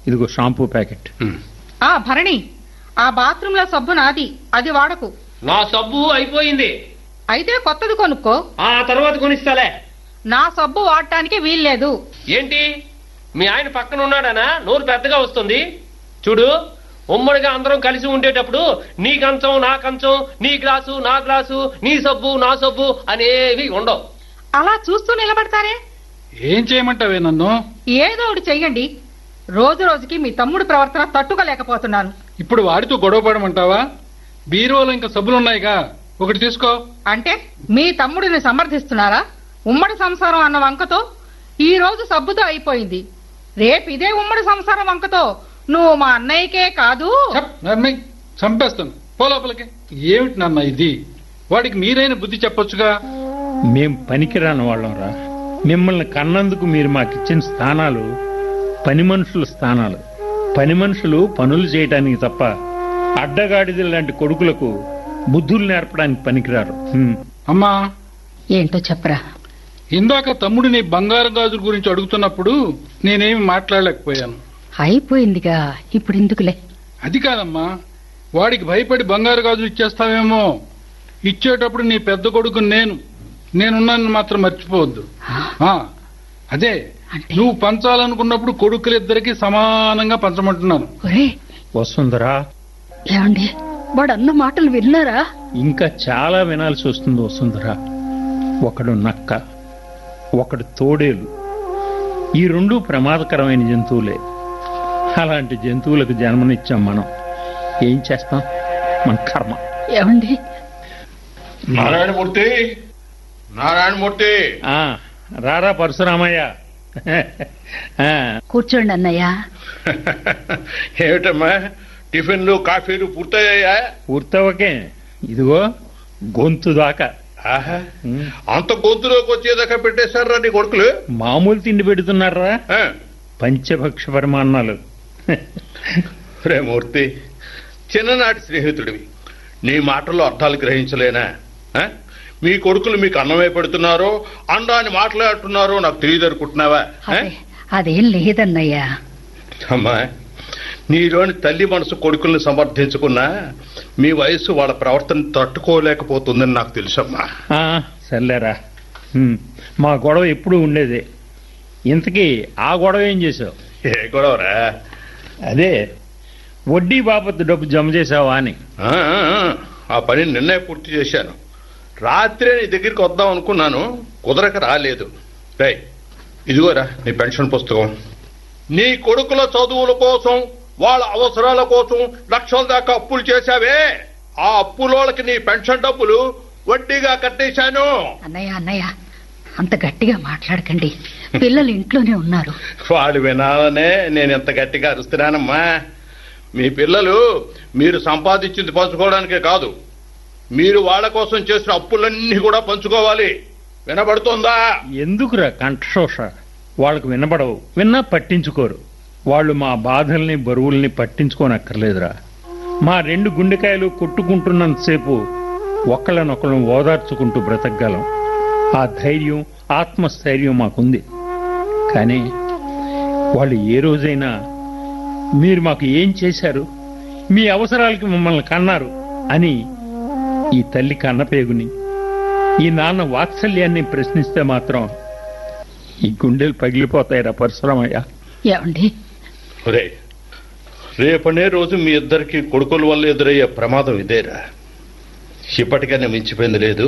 ఇదిగో shampoo packet ఆ భరణి ఆ బాత్రూమ్ లో సబ్బు నాది అది వాడకు నా సబ్బు అయిపోయింది అయితే కొత్తది కొనుక్కో ఆ తర్వాత కొనిస్తాలే నా సబ్బు వాడటానికి వీల్లేదు ఏంటి మీ ఆయన పక్కన ఉన్నాడనా నోరు పెద్దగా వస్తుంది చూడు ఉమ్మడిగా అందరం కలిసి ఉండేటప్పుడు నీ కంచం నా కంచం నీ గ్లాసు నా గ్లాసు నీ సబ్బు నా సబ్బు అనేవి ఉండవు అలా చూస్తూ నిలబడతారే ఏం చేయమంటావే నన్ను ఏదో ఒకటి చెయ్యండి రోజు రోజుకి మీ తమ్ముడు ప్రవర్తన తట్టుకోలేకపోతున్నాను ఇప్పుడు వాడితో గొడవ పడమంటావా బీరువాలో ఇంకా సబ్బులున్నాయిగా ఒకటి తీసుకో అంటే మీ తమ్ముడిని సమర్థిస్తున్నారా ఉమ్మడి సంసారం అన్న వంకతో ఈ రోజు సబ్బుతో అయిపోయింది రేపు ఇదే ఉమ్మడి సంసారం వంకతో నువ్వు మా అన్నయ్యకే కాదు చెప్ నర్మయ్ చంపేస్తాను పో లోపలికి ఏమిటి నాన్న ఇది వాడికి మీరైన బుద్ధి చెప్పొచ్చుగా మేం పనికిరాని వాళ్ళం రా మిమ్మల్ని కన్నందుకు మీరు మాకిచ్చిన స్థానాలు పని మనుషుల స్థానాలు పని మనుషులు పనులు చేయటానికి తప్ప అడ్డగాడిదల లాంటి కొడుకులకు బుద్ధులు నేర్పడానికి పనికిరారు హ్మ్. అమ్మా ఏంటో చెప్పరా ఇందాక తమ్ముడు నీ బంగారు గాజుల గురించి అడుగుతున్నప్పుడు నేనేమి మాట్లాడలేకపోయాను అయిపోయిందిగా ఇప్పుడు ఎందుకులే అది కాదమ్మా వాడికి భయపడి బంగారు గాజులు ఇచ్చేస్తావేమో ఇచ్చేటప్పుడు నీ పెద్ద కొడుకు నేను నేనున్నాను మాత్రం మర్చిపోవద్దు ఆ, అదే అంటే? నువ్వు పంచాలనుకున్నప్పుడు కొడుకులిద్దరికి సమానంగా పంచమంటున్నాను ఒరే వసుంధరా ఏమండి వాడు అన్న మాటలు విన్నారా ఇంకా చాలా వినాల్సి వస్తుంది వసుంధరా ఒకడు నక్క ఒకడు తోడేలు ఈ రెండు ప్రమాదకరమైన జంతువులే అలాంటి జంతువులకు జన్మనిచ్చాం మనం ఏం చేస్తాం మన కర్మ ఏమండి నారాయణమూర్తి నారాయణమూర్తి ఆ రారా పరశురామయ్య ఆ, కూర్చోండి అన్నయ్య ఏమిటమ్మా టిఫిన్లు కాఫీలు పూర్తయ్యాయా పూర్తవకే ఇదిగో గొంతు దాకా ఆహా, అంత గొంతులోకి వచ్చేదాకా పెట్టేశారా నీ కొడుకులు మామూలు తిండి పెడుతున్నారా ఆ, పంచభక్ష పరిమాణాలు రే మూర్తి చిన్ననాటి స్నేహితుడివి నీ మాటల్లో అర్థాలు గ్రహించలేనా ఆ? మీ కొడుకులు మీకు అన్నమే పెడుతున్నారో అండాన్ని మాట్లాడుతున్నారో నాకు తెలియదు అనుకుంటున్నావా ఆ? అదే అదేం లేదన్నయ్య అమ్మా నీలోని తల్లి మనసు కొడుకుల్ని సమర్థించుకున్నా మీ వయసు వాళ్ళ ప్రవర్తన తట్టుకోలేకపోతుందని నాకు తెలుసమ్మా ఆ, సర్లేరా హ్మ్. మా గొడవ ఎప్పుడు ఉండేదే ఇంతకీ ఆ గొడవ ఏం చేసావు ఏ గొడవరా అదే వడ్డీ బాపత్తు డబ్బు జమ చేసావా అని ఆ, ఆ, ఆ, ఆ పని నిన్నే పూర్తి చేశాను రాత్రే నీ దగ్గరికి వద్దాం అనుకున్నాను కుదరక రాలేదు రై ఇదిగోరా నీ పెన్షన్ పుస్తకం నీ కొడుకుల చదువుల కోసం వాళ్ళ అవసరాల కోసం లక్షల దాకా అప్పులు చేశావే ఆ అప్పులోళ్ళకి నీ పెన్షన్ డబ్బులు వడ్డీగా కట్టేశాను అన్నయ్య అన్నయ్య అంత గట్టిగా మాట్లాడకండి పిల్లలు ఇంట్లోనే ఉన్నారు వాళ్ళు వినాలనే నేను ఎంత గట్టిగా అరుస్తున్నానమ్మా మీ పిల్లలు మీరు సంపాదించింది పంచుకోవడానికే కాదు మీరు వాళ్ళ కోసం చేసిన అప్పులన్నీ కూడా పంచుకోవాలి వినబడుతోందా ఎందుకురా కంఠశోష వాళ్ళకు వినబడవు విన్నా పట్టించుకోరు వాళ్ళు మా బాధల్ని బరువుల్ని పట్టించుకోనక్కర్లేదురా మా రెండు గుండెకాయలు కొట్టుకుంటున్నంతసేపు ఒకళ్ళనొకళ్ళం ఓదార్చుకుంటూ బ్రతకగలం ఆ ధైర్యం ఆత్మస్థైర్యం మాకుంది కానీ వాళ్ళు ఏ రోజైనా మీరు మాకు ఏం చేశారు మీ అవసరాలకి మమ్మల్ని కన్నారు అని ఈ తల్లి కన్నపేగుని ఈ నాన్న వాత్సల్యాన్ని ప్రశ్నిస్తే మాత్రం ఈ గుండెలు పగిలిపోతాయిరా పరశురామయ్య ఏమండి రే రేపనే రోజు మీ ఇద్దరికి కొడుకుల వల్ల ఎదురయ్యే ప్రమాదం ఇదేరా ఇప్పటికైనా మించిపోయింది లేదు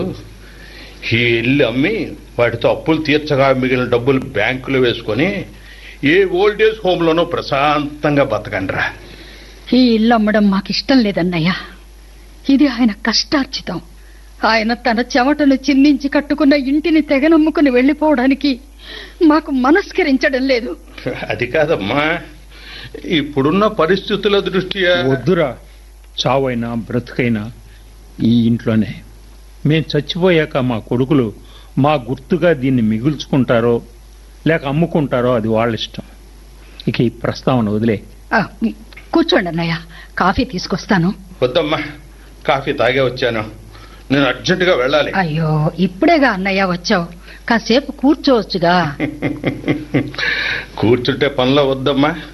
ఈ ఇల్లు అమ్మి వాటితో అప్పులు తీర్చగా మిగిలిన డబ్బులు బ్యాంకులో వేసుకొని ఏ ఓల్డేజ్ హోమ్లోనో ప్రశాంతంగా బతకండిరా ఈ ఇల్లు అమ్మడం మాకు ఇష్టం లేదన్నయ్య ఇది ఆయన కష్టార్జితం ఆయన తన చెమటను చిందించి కట్టుకున్న ఇంటిని తెగనమ్ముకుని వెళ్లిపోవడానికి మాకు మనస్కరించడం లేదు అది కాదమ్మా ఇప్పుడున్న పరిస్థితుల దృష్ట్యా వద్దురా చావైనా బ్రతుకైనా ఈ ఇంట్లోనే మేం చచ్చిపోయాక మా కొడుకులు మా గుర్తుగా దీన్ని మిగుల్చుకుంటారో లేక అమ్ముకుంటారో అది వాళ్ళ ఇష్టం ఇక ఈ ప్రస్తావన వదిలే ఆ, కూర్చోండి అన్నయ్య కాఫీ తీసుకొస్తాను వద్దమ్మా కాఫీ తాగే వచ్చాను నేను అర్జెంటుగా వెళ్ళాలి అయ్యో ఇప్పుడేగా అన్నయ్య వచ్చావు కాసేపు కూర్చోవచ్చుగా కూర్చుంటే పనిలో వద్దమ్మా